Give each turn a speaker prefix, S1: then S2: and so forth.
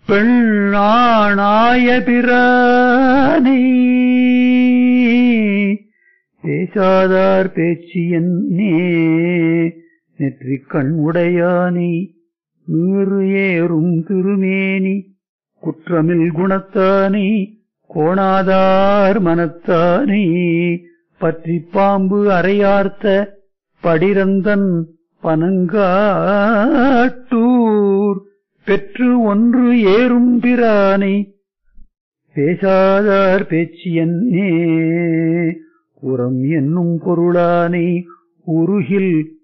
S1: பெண்ணாய பிரானை பேசாதார் பேச்சு என்னே நெற்றிக் கண் உடையானை நீறு ஏறும் திருமேனி குற்றமில் குணத்தானை கோணாதார் மனத்தானை பற்றி பாம்பு அறையார்த்த படிரந்தன் பனங்காட்டூர் பெற்று ஒன்று ஏறும் பிரானை பேசாதார் பேச்சு என்னே உரம் என்னும் பொருளானை உருகில்